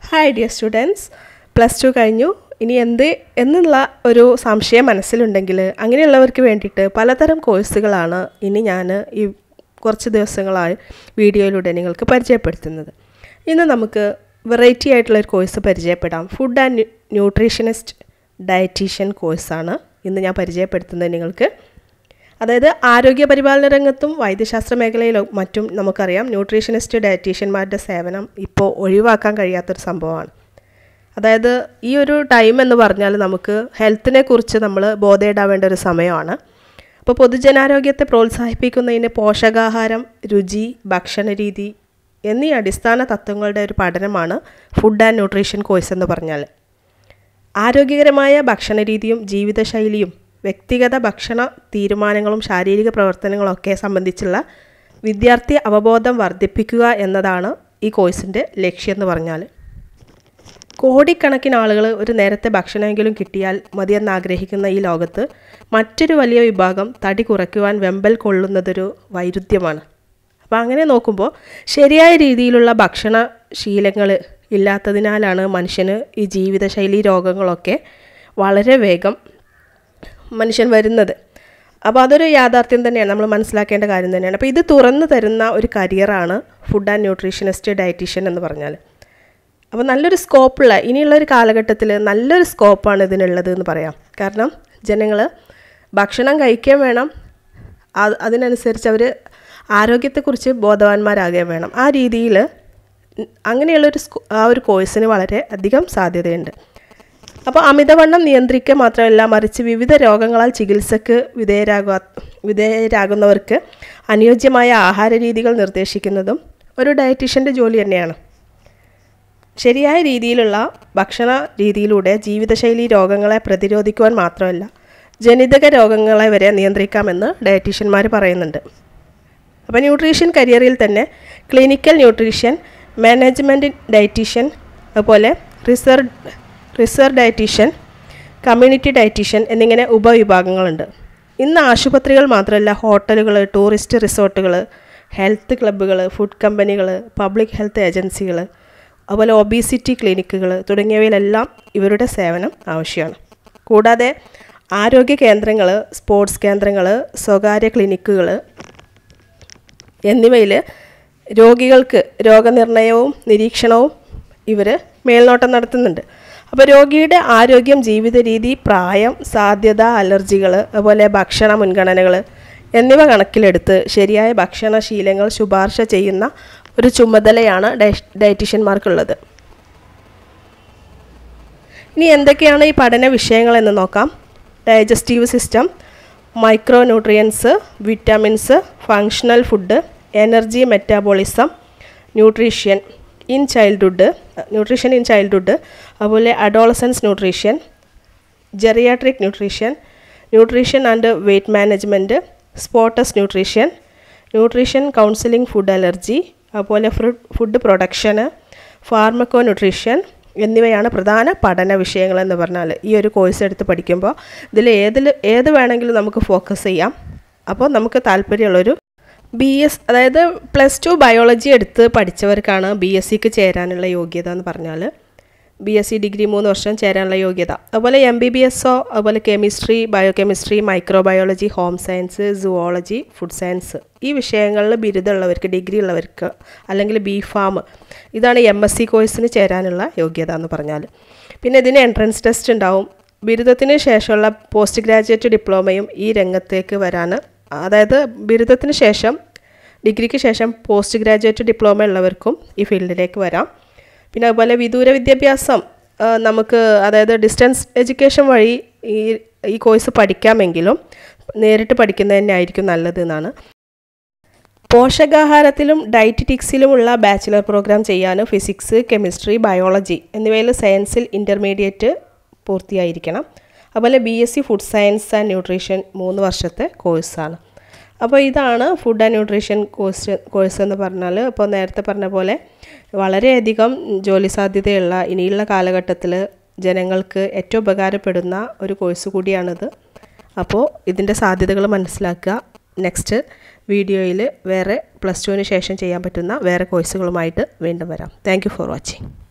hi dear students plus two കഴിഞ്ഞു ഇനി എന്ത് എന്നുള്ള ഒരു സംശയം മനസ്സിലുണ്ടെങ്കിൽ അങ്ങനെയുള്ളവർക്ക് വേണ്ടിയിട്ട് പലതരം കോഴ്സുകളാണ് ഇനി ഞാൻ ഈ കുറച്ച് ദിവസങ്ങളായി വീഡിയോയിലൂടെ നിങ്ങൾക്ക് പരിചയപ്പെടുത്തുന്നത് ഇന്ന് നമുക്ക് വെറൈറ്റി ആയിട്ടുള്ള ഒരു കോഴ്സ് പരിചയപ്പെടാം ഫുഡ് ആൻഡ് ന്യൂട്രീഷനിസ്റ്റ് ഡയറ്റീഷ്യൻ കോഴ്സാണ് ഇന്ന് ഞാൻ പരിചയപ്പെടുത്തുന്നത് നിങ്ങൾക്ക് അതായത് ആരോഗ്യ പരിപാലന രംഗത്തും വൈദ്യശാസ്ത്ര മേഖലയിലും മറ്റും നമുക്കറിയാം ന്യൂട്രീഷനിസ്റ്റ് ഡയറ്റീഷ്യന്മാരുടെ സേവനം ഇപ്പോൾ ഒഴിവാക്കാൻ കഴിയാത്തൊരു സംഭവമാണ് അതായത് ഈ ഒരു ടൈം എന്ന് പറഞ്ഞാൽ നമുക്ക് ഹെൽത്തിനെ കുറിച്ച് നമ്മൾ ബോധേടാവേണ്ട ഒരു സമയമാണ് അപ്പോൾ പൊതുജനാരോഗ്യത്തെ പ്രോത്സാഹിപ്പിക്കുന്നതിന് പോഷകാഹാരം രുചി ഭക്ഷണരീതി എന്നീ അടിസ്ഥാന തത്വങ്ങളുടെ ഒരു പഠനമാണ് ഫുഡ് ആൻഡ് ന്യൂട്രീഷൻ കോഴ്സ് എന്ന് പറഞ്ഞാൽ ആരോഗ്യകരമായ ഭക്ഷണരീതിയും ജീവിതശൈലിയും വ്യക്തിഗത ഭക്ഷണ തീരുമാനങ്ങളും ശാരീരിക പ്രവർത്തനങ്ങളൊക്കെ സംബന്ധിച്ചുള്ള വിദ്യാർത്ഥി അവബോധം വർദ്ധിപ്പിക്കുക എന്നതാണ് ഈ കോഴ്സിൻ്റെ ലക്ഷ്യം എന്ന് പറഞ്ഞാൽ കോടിക്കണക്കിന് ആളുകൾ ഒരു നേരത്തെ ഭക്ഷണമെങ്കിലും കിട്ടിയാൽ മതിയെന്ന് ആഗ്രഹിക്കുന്ന ഈ ലോകത്ത് മറ്റൊരു വലിയ വിഭാഗം തടി കുറയ്ക്കുവാൻ വെമ്പൽ കൊള്ളുന്നതൊരു വൈരുദ്ധ്യമാണ് അപ്പോൾ അങ്ങനെ നോക്കുമ്പോൾ ശരിയായ രീതിയിലുള്ള ഭക്ഷണ ശീലങ്ങൾ ഇല്ലാത്തതിനാലാണ് മനുഷ്യന് ഈ ജീവിതശൈലി രോഗങ്ങളൊക്കെ വളരെ വേഗം മനുഷ്യൻ വരുന്നത് അപ്പോൾ അതൊരു യാഥാർത്ഥ്യം തന്നെയാണ് നമ്മൾ മനസ്സിലാക്കേണ്ട കാര്യം തന്നെയാണ് അപ്പോൾ ഇത് തുറന്നു തരുന്ന ഒരു കരിയറാണ് ഫുഡ് ആൻഡ് ന്യൂട്രീഷനിസ്റ്റ് ഡയറ്റീഷ്യൻ എന്ന് പറഞ്ഞാൽ അപ്പോൾ നല്ലൊരു സ്കോപ്പുള്ള ഇനിയുള്ള ഒരു കാലഘട്ടത്തിൽ നല്ലൊരു സ്കോപ്പാണ് ഇതിനുള്ളത് എന്ന് പറയാം കാരണം ജനങ്ങൾ ഭക്ഷണം കഴിക്കാൻ വേണം അതിനനുസരിച്ച് അവർ ആരോഗ്യത്തെക്കുറിച്ച് ബോധവാന്മാരാകുകയും വേണം ആ രീതിയിൽ അങ്ങനെയുള്ളൊരു ആ ഒരു കോഴ്സിന് വളരെ അധികം സാധ്യതയുണ്ട് അപ്പോൾ അമിതവണ്ണം നിയന്ത്രിക്കുക മാത്രമല്ല മറിച്ച് വിവിധ രോഗങ്ങളാൽ ചികിത്സക്ക് വിധേയരാകുക വിധേയരാകുന്നവർക്ക് അനുയോജ്യമായ ആഹാര രീതികൾ നിർദ്ദേശിക്കുന്നതും ഒരു ഡയറ്റീഷ്യൻ്റെ ജോലി തന്നെയാണ് ശരിയായ രീതിയിലുള്ള ഭക്ഷണ രീതിയിലൂടെ ജീവിതശൈലി രോഗങ്ങളെ പ്രതിരോധിക്കുവാൻ മാത്രമല്ല ജനിതക രോഗങ്ങളെ വരെ നിയന്ത്രിക്കാമെന്ന് ഡയറ്റീഷ്യന്മാർ പറയുന്നുണ്ട് അപ്പോൾ ന്യൂട്രീഷൻ കരിയറിൽ തന്നെ ക്ലിനിക്കൽ ന്യൂട്രീഷൻ മാനേജ്മെൻറ്റ് ഡയറ്റീഷ്യൻ അതുപോലെ research research dietitian community dietitian എന്നിങ്ങനെ ഉപവിഭാഗങ്ങളുണ്ട് ഇന്ന് ആശുപത്രികൾ മാത്രമല്ല ഹോട്ടലുകൾ ടൂറിസ്റ്റ് റിസോർട്ടുകൾ ഹെൽത്ത് ക്ലബ്ബുകൾ ഫുഡ് കമ്പനികൾ പബ്ലിക് ഹെൽത്ത് ഏജൻസികൾ അതുപോലെ ഒബീസിറ്റി ക്ലിനിക്കുകൾ തുടങ്ങിയവയിലെല്ലാം ഇവരുടെ സേവനം ആവശ്യമാണ് കൂടാതെ ആരോഗ്യ കേന്ദ്രങ്ങൾ സ്പോർട്സ് കേന്ദ്രങ്ങൾ സ്വകാര്യ ക്ലിനിക്കുകൾ എന്നിവയിൽ രോഗികൾക്ക് രോഗനിർണയവും നിരീക്ഷണവും ഇവർ മേൽനോട്ടം നടത്തുന്നുണ്ട് അപ്പോൾ രോഗിയുടെ ആരോഗ്യം ജീവിത രീതി പ്രായം സാധ്യത അലർജികൾ അതുപോലെ ഭക്ഷണ മുൻഗണനകൾ എന്നിവ കണക്കിലെടുത്ത് ശരിയായ ഭക്ഷണശീലങ്ങൾ ശുപാർശ ചെയ്യുന്ന ഒരു ചുമതലയാണ് ഡയറ്റീഷ്യന്മാർക്കുള്ളത് ഇനി എന്തൊക്കെയാണ് ഈ പഠന വിഷയങ്ങളെന്ന് നോക്കാം digestive system micronutrients vitamins functional food energy metabolism nutrition in childhood nutrition in childhood അതുപോലെ adolescence nutrition geriatric nutrition nutrition and weight management sports nutrition nutrition counselling food allergy അതുപോലെ ഫ്രൂട്ട് ഫുഡ് പ്രൊഡക്ഷന് pharmaconutrition എന്നിവയാണ് പ്രധാന പഠന വിഷയങ്ങളെന്ന് പറഞ്ഞാൽ ഈ ഒരു course എടുത്ത് പഠിക്കുമ്പോൾ ഇതിൽ ഏതിൽ ഏത് വേണമെങ്കിലും നമുക്ക് ഫോക്കസ് ചെയ്യാം അപ്പോൾ നമുക്ക് താല്പര്യമുള്ളൊരു ബി എസ് അതായത് പ്ലസ് ടു ബയോളജി എടുത്ത് പഠിച്ചവർക്കാണ് ബി എസ് സിക്ക് ചേരാനുള്ള യോഗ്യത എന്ന് പറഞ്ഞാൽ ബി എസ് സി ഡിഗ്രി മൂന്ന് വർഷം ചേരാനുള്ള യോഗ്യത അതുപോലെ എം ബി ബി എസോ അതുപോലെ chemistry biochemistry microbiology home science zoology food science ഈ വിഷയങ്ങളിൽ ബിരുദമുള്ളവർക്ക് ഡിഗ്രി ഉള്ളവർക്ക് അല്ലെങ്കിൽ ബി ഫാം ഇതാണ് എം എസ് സി കോഴ്സിന് ചേരാനുള്ള യോഗ്യത എന്ന് പറഞ്ഞാൽ പിന്നെ ഇതിന് എൻട്രൻസ് ടെസ്റ്റ് ഉണ്ടാവും ബിരുദത്തിന് ശേഷമുള്ള പോസ്റ്റ് ഗ്രാജുവേറ്റ് ഡിപ്ലോമയും ഈ രംഗത്തേക്ക് വരാൻ അതായത് ബിരുദത്തിന് ശേഷം ഡിഗ്രിക്ക് ശേഷം പോസ്റ്റ് ഗ്രാജുവേറ്റ് ഡിപ്ലോമ ഉള്ളവർക്കും ഈ ഫീൽഡിലേക്ക് വരാം പിന്നെ അതുപോലെ വിദൂര വിദ്യാഭ്യാസം നമുക്ക് അതായത് ഡിസ്റ്റൻസ് എഡ്യൂക്കേഷൻ വഴി ഈ ഈ കോഴ്സ് പഠിക്കാമെങ്കിലും നേരിട്ട് പഠിക്കുന്നത് തന്നെ ആയിരിക്കും നല്ലത് എന്നാണ് പോഷകാഹാരത്തിലും ഡയറ്ററ്റിക്സിലുമുള്ള ബാച്ചിലർ പ്രോഗ്രാം ചെയ്യാൻ ഫിസിക്സ് കെമിസ്ട്രി ബയോളജി എന്നിവയിൽ സയൻസിൽ ഇൻ്റർമീഡിയറ്റ് പൂർത്തിയായിരിക്കണം അതുപോലെ B S C food science and nutrition മൂന്ന് വർഷത്തെ കോഴ്സാണ് അപ്പോൾ ഇതാണ് food and nutrition course course എന്ന് പറഞ്ഞാൽ ഇപ്പോൾ നേരത്തെ പറഞ്ഞ പോലെ വളരെയധികം ജോലി സാധ്യതയുള്ള ഇനിയുള്ള കാലഘട്ടത്തിൽ ജനങ്ങൾക്ക് ഏറ്റവും ഉപകാരപ്പെടുന്ന ഒരു കോഴ്സ് കൂടിയാണിത് അപ്പോൾ ഇതിൻ്റെ സാധ്യതകൾ മനസ്സിലാക്കുക നെക്സ്റ്റ് വീഡിയോയിൽ വേറെ പ്ലസ് ടുവിന് ശേഷം ചെയ്യാൻ പറ്റുന്ന വേറെ കോഴ്സുകളുമായിട്ട് വീണ്ടും വരാം താങ്ക് ഫോർ വാച്ചിങ്